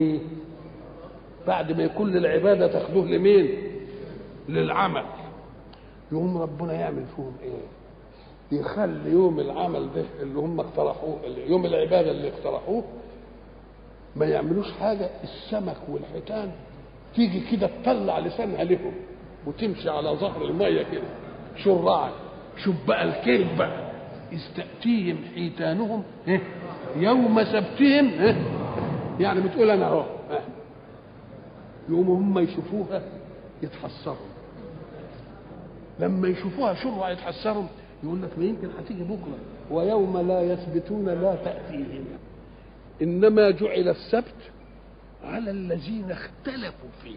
بعد ما يكون للعباده تاخدوه لمين للعمل يقوم ربنا يعمل فيهم ايه يخلي يوم العمل ده اللي هم اقترحوه يوم العباده اللي اقترحوه ما يعملوش حاجه السمك والحيتان تيجي كده تطلع لسانها لهم وتمشي على ظهر الميه كده شرعا شوف بقى الكيف بقى استأتيهم حيتانهم إيه؟ يوم سبتهم إيه؟ يعني بتقول انا اهو إيه؟ يقوموا هم يشوفوها يتحسروا لما يشوفوها شرع يتحسروا يقول لك ما يمكن هتيجي بكره ويوم لا يثبتون لا تأتيهم إنما جعل السبت على الذين اختلفوا فيه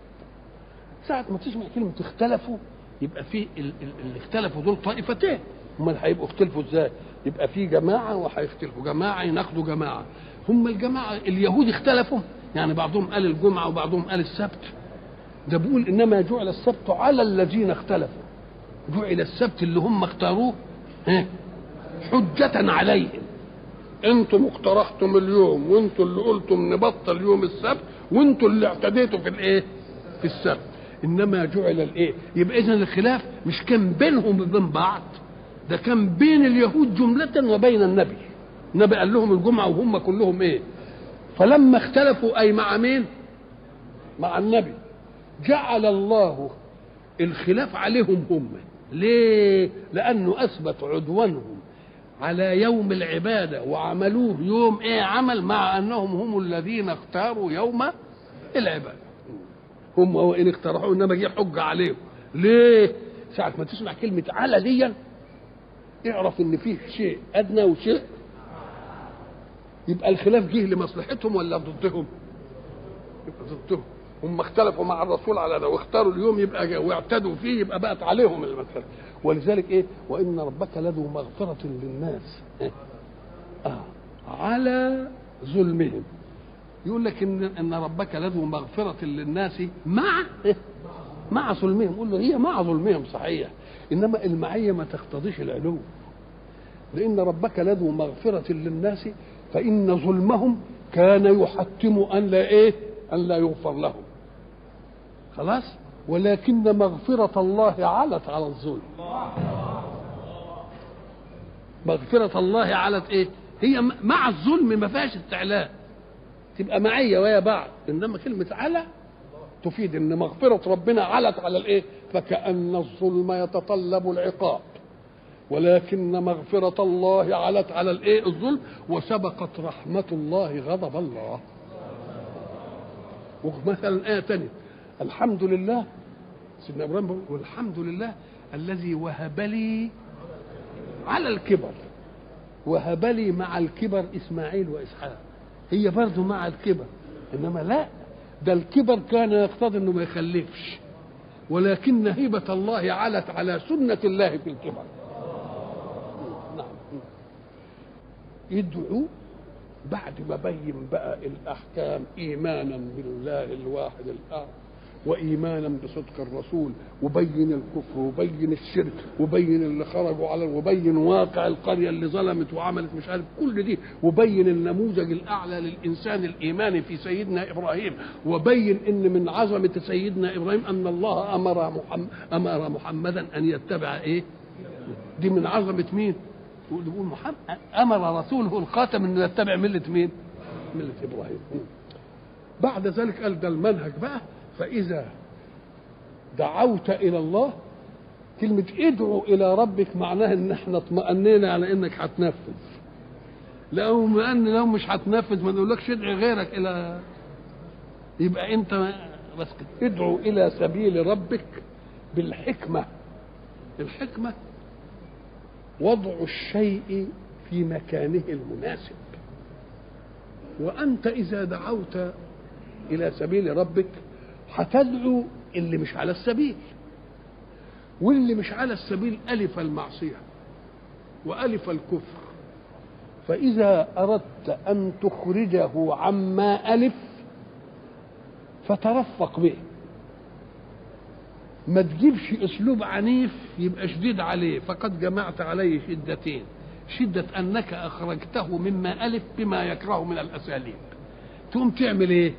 ساعة ما تسمع كلمة اختلفوا يبقى في ال- ال- اللي اختلفوا دول طائفتين امال هيبقوا اختلفوا ازاي؟ يبقى في جماعة وهيختلفوا جماعة يناقضوا جماعة هم الجماعة اليهود اختلفوا يعني بعضهم قال الجمعة وبعضهم قال السبت ده بيقول انما جعل السبت على الذين اختلفوا جعل السبت اللي هم اختاروه ها، حجة عليهم انتم اقترحتم اليوم وانتم اللي قلتم نبطل يوم السبت وانتم اللي اعتديتوا في الايه في السبت انما جعل الايه يبقى اذا الخلاف مش كان بينهم وبين بعض ده كان بين اليهود جملة وبين النبي النبي قال لهم الجمعة وهم كلهم ايه فلما اختلفوا اي مع مين مع النبي جعل الله الخلاف عليهم هم ليه لانه اثبت عدوانهم على يوم العباده وعملوه يوم ايه عمل مع انهم هم الذين اختاروا يوم العباده هم وان اقترحوا انما جه حجه عليهم ليه ساعه ما تسمع كلمه على دي اعرف ان فيه شيء ادنى وشيء يبقى الخلاف جه لمصلحتهم ولا ضدهم يبقى ضدهم هم اختلفوا مع الرسول على ده واختاروا اليوم يبقى جا- واعتدوا فيه يبقى بقت عليهم المسألة ولذلك ايه وان ربك لذو مغفرة للناس إيه؟ آه. على ظلمهم يقول لك ان ان ربك لذو مغفرة للناس مع إيه؟ مع ظلمهم قول له هي مع ظلمهم صحيح انما المعية ما تقتضيش العلو لان ربك لذو مغفرة للناس فان ظلمهم كان يحتم ان لا ايه ان لا يغفر لهم خلاص ولكن مغفرة الله علت على الظلم مغفرة الله علت ايه هي م- مع الظلم ما فيهاش استعلاء تبقى معية ويا بعض انما كلمة على تفيد ان مغفرة ربنا علت على الايه فكأن الظلم يتطلب العقاب ولكن مغفرة الله علت على الايه الظلم وسبقت رحمة الله غضب الله ومثلا آية تانية الحمد لله سيدنا إبراهيم بيقول والحمد لله الذي وهب لي على الكبر وهب لي مع الكبر إسماعيل وإسحاق هي برضه مع الكبر إنما لا ده الكبر كان يقتضي إنه ما يخلفش ولكن هبة الله علت على سنة الله في الكبر نعم يدعو بعد ما بين بقى الاحكام ايمانا بالله الواحد الاحد وايمانا بصدق الرسول وبين الكفر وبين الشرك وبين اللي خرجوا على وبين واقع القريه اللي ظلمت وعملت مش عارف كل دي وبين النموذج الاعلى للانسان الايماني في سيدنا ابراهيم وبين ان من عظمه سيدنا ابراهيم ان الله امر محمد امر محمدا ان يتبع ايه دي من عظمه مين يقول يقول محمد امر رسوله الخاتم انه يتبع مله مين؟ مله ابراهيم. بعد ذلك قال ده المنهج بقى فاذا دعوت الى الله كلمه ادعو الى ربك معناها ان احنا اطمأنينا على انك هتنفذ. لو ما ان لو مش هتنفذ ما نقولكش ادعي غيرك الى يبقى انت بس كده. ادعو الى سبيل ربك بالحكمه. الحكمه وضع الشيء في مكانه المناسب وانت اذا دعوت الى سبيل ربك هتدعو اللي مش على السبيل واللي مش على السبيل الف المعصيه والف الكفر فاذا اردت ان تخرجه عما الف فترفق به ما تجيبش اسلوب عنيف يبقى شديد عليه فقد جمعت عليه شدتين شدة أنك أخرجته مما ألف بما يكره من الأساليب تقوم تعمل ايه